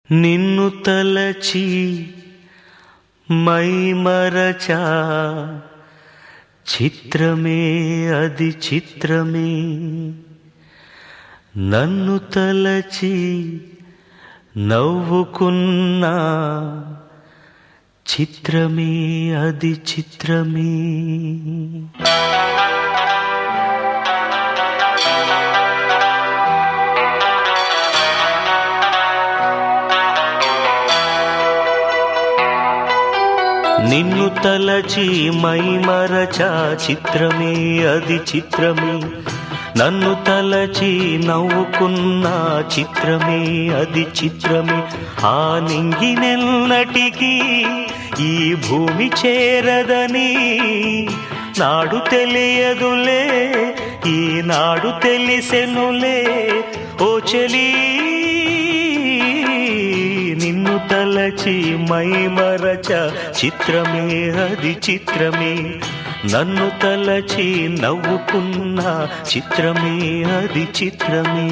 నిన్ను తలచి మైమరచా చిత్రమే అది చిత్రమే నన్ను తలచి నవ్వుకున్నా చిత్రమే అది చిత్రమే నిన్ను తలచి మైమరచా చిత్రమే అది చిత్రమే నన్ను తలచి నవ్వుకున్న చిత్రమే అది చిత్రమే ఆ నింగినెన్నటికీ ఈ భూమి చేరదని నాడు తెలియదులే ఈనాడు తెలిసెనులే ఓ చెలీ నిన్ను తలచి మైమరచ చిత్రమే అది చిత్రమే నన్ను తలచి నవ్వుకున్న చిత్రమే అది చిత్రమే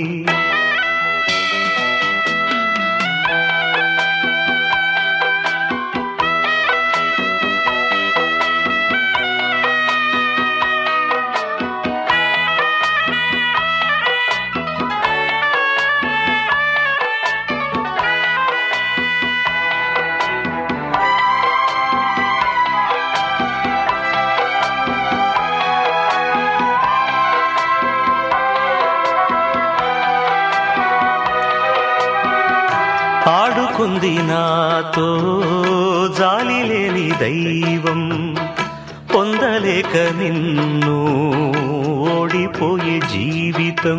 ఆడుకుంది నాతో జాలి లేని దైవం పొందలేక నిన్ను ఓడిపోయే జీవితం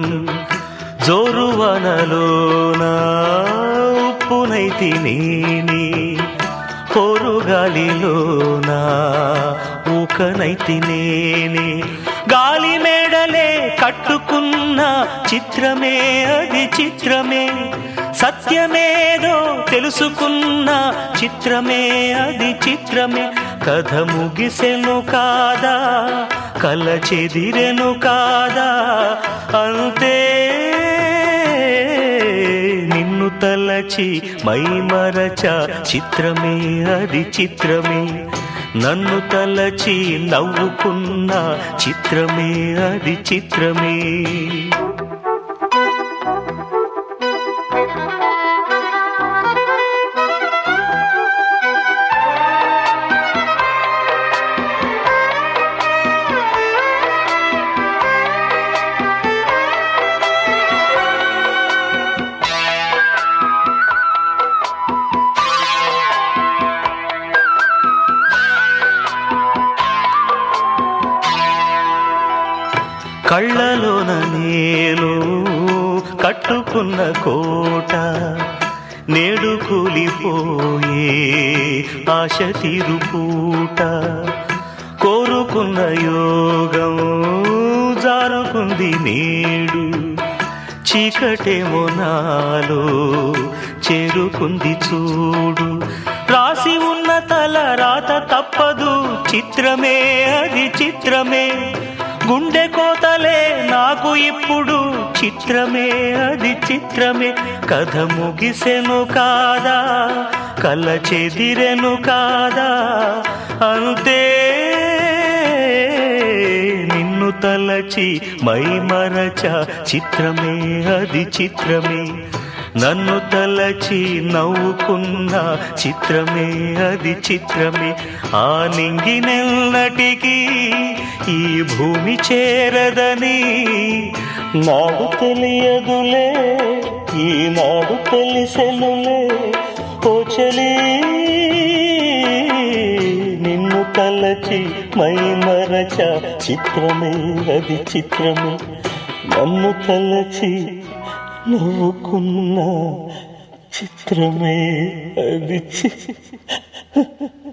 జోరువనలోన ఉప్పునైతి నేనే పొరుగాలిలోన ఊకనైతి నేనే గాలి మేడలే కట్టుకున్న చిత్రమే అది చిత్రమే సత్యమేదో తెలుసుకున్న చిత్రమే అది చిత్రమే కథ ముగిసెను కాదా కల చెదిరెను కాదా అంతే నిన్ను తలచి మైమరచ చిత్రమే అది చిత్రమే నన్ను తలచి నవ్వుకున్న చిత్రమే అది చిత్రమే కళ్ళలోన నేను కట్టుకున్న కోట నేడు కూలిపోయే ఆశ తీరుపూట కోరుకున్న యోగం జారుకుంది నేడు చీకటేమో నాలో చేరుకుంది చూడు రాసి ఉన్న తల రాత తప్పదు చిత్రమే అది చిత్రమే గుండె కోతలే నాకు ఇప్పుడు చిత్రమే అది చిత్రమే కథ ముగిసెను కాదా కల చెదిరెను కాదా అంతే నిన్ను తలచి మైమరచ చిత్రమే అది చిత్రమే నన్ను తలచి నవ్వుకున్న చిత్రమే అది చిత్రమే ఆ నింగినెన్నటికీ ఈ భూమి చేరదని నాడు తెలియదులే ఈనాడు తెలిసెనులే ఓ చలీ నిన్ను తలచి మైమరచ చిత్రమే అది చిత్రమే నన్ను తలచి నవ్వుకున్న చిత్రమే అది చి